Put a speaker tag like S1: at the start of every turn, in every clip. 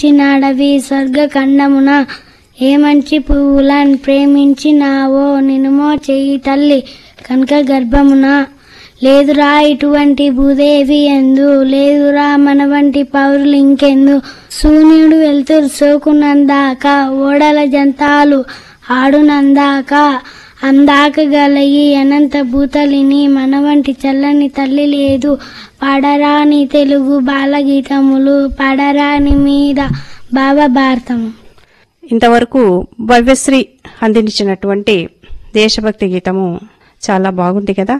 S1: చిన్నాడవి స్వర్గఖండమున ఏ మంచి పువ్వులను ప్రేమించినావో నినుమో చెయ్యి తల్లి కనక గర్భమున లేదురా ఇటువంటి భూదేవి ఎందు లేదురా మన వంటి పౌరులు ఇంకెందు సూర్యుడు వెళ్తురు సోకునందాక ఓడల జంతాలు ఆడునందాక అందాక గలయి అనంత భూతలిని మన వంటి చల్లని తల్లి లేదు పాడరాని తెలుగు బాలగీతములు పాడరాని మీద బాబా భారతము
S2: ఇంతవరకు భవ్యశ్రీ అందించినటువంటి దేశభక్తి గీతము చాలా బాగుంది కదా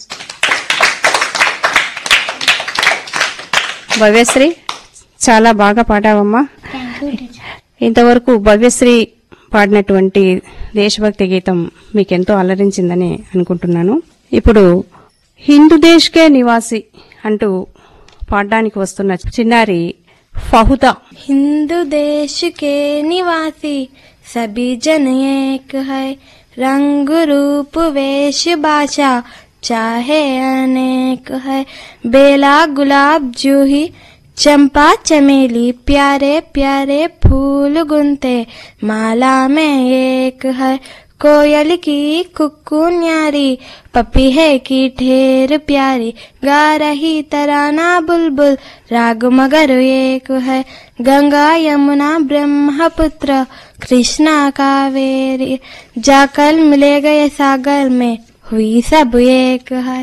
S2: భవ్యశ్రీ చాలా బాగా పాడావమ్మా ఇంతవరకు భవ్యశ్రీ పాడినటువంటి దేశభక్తి గీతం మీకెంతో అలరించిందని అనుకుంటున్నాను ఇప్పుడు హిందూ దేశ్కే నివాసి అంటూ పాడడానికి వస్తున్న చిన్నారి ఫహుదా
S3: हिंदू देश के निवासी सभी जन एक है रंग रूप वेश भाषा चाहे अनेक है बेला गुलाब जूही चंपा चमेली प्यारे प्यारे फूल गुनते माला में एक है कोयल की कुक्कू न्यारी पपी है की ढेर प्यारी गा रही तराना बुलबुल राग मगर एक है गंगा यमुना ब्रह्मपुत्र कृष्णा कावेरी जाकर मिले गए सागर में हुई सब एक है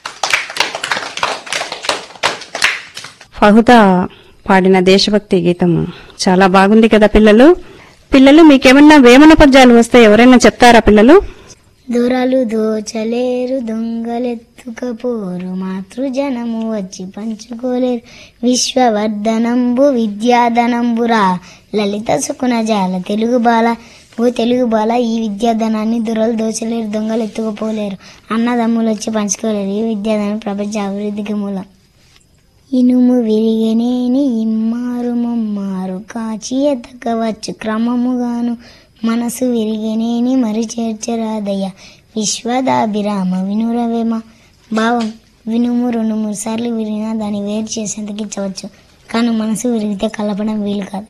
S2: ఫహుదా పాడిన దేశభక్తి గీతం చాలా బాగుంది కదా పిల్లలు పిల్లలు మీకేమన్నా వేమన పద్యాలు వస్తే ఎవరైనా చెప్తారా పిల్లలు
S1: దొరలు దోచలేరు దొంగలెత్తుకపోరు మాతృజనము వచ్చి పంచుకోలేరు విశ్వవర్ధనంబు విద్యాధనంబురా లలిత సుకున జాల తెలుగు బాల ఓ తెలుగు బాల ఈ విద్యాధనాన్ని దొరలు దోచలేరు దొంగలు ఎత్తుకుపోలేరు అన్నదమ్ములు వచ్చి పంచుకోలేరు ఈ విద్యాధనం ప్రపంచ అభివృద్ధికి మూలం ఇనుము విరిగనేని ఇమ్మారు ముమ్మారు కాచి ఎతకవచ్చు క్రమముగాను మనసు విరిగనేని మరి చేర్చరాదయ్య విశ్వదాభిరామ వినురవేమ భావం వినుము రెండు మూడు సార్లు విరిగినా దాన్ని వేరు చేసేందుకు ఇచ్చవచ్చు కానీ మనసు విరిగితే కలపడం వీలు కాదు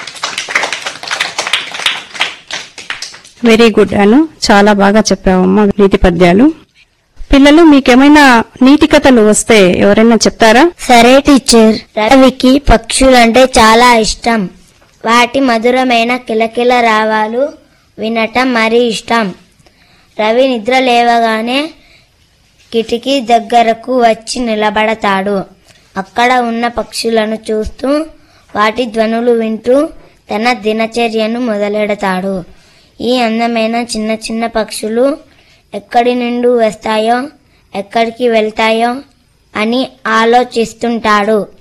S2: వెరీ గుడ్ అను చాలా బాగా చెప్పావమ్మా నీతి పద్యాలు పిల్లలు మీకేమైనా నీతి కథలు వస్తే ఎవరైనా చెప్తారా
S1: సరే టీచర్ రవికి పక్షులంటే చాలా ఇష్టం వాటి మధురమైన కిలకిల రావాలు వినటం మరీ ఇష్టం రవి నిద్ర లేవగానే కిటికీ దగ్గరకు వచ్చి నిలబడతాడు అక్కడ ఉన్న పక్షులను చూస్తూ వాటి ధ్వనులు వింటూ తన దినచర్యను మొదలెడతాడు ఈ అందమైన చిన్న చిన్న పక్షులు ఎక్కడి నుండి వస్తాయో ఎక్కడికి వెళ్తాయో అని ఆలోచిస్తుంటాడు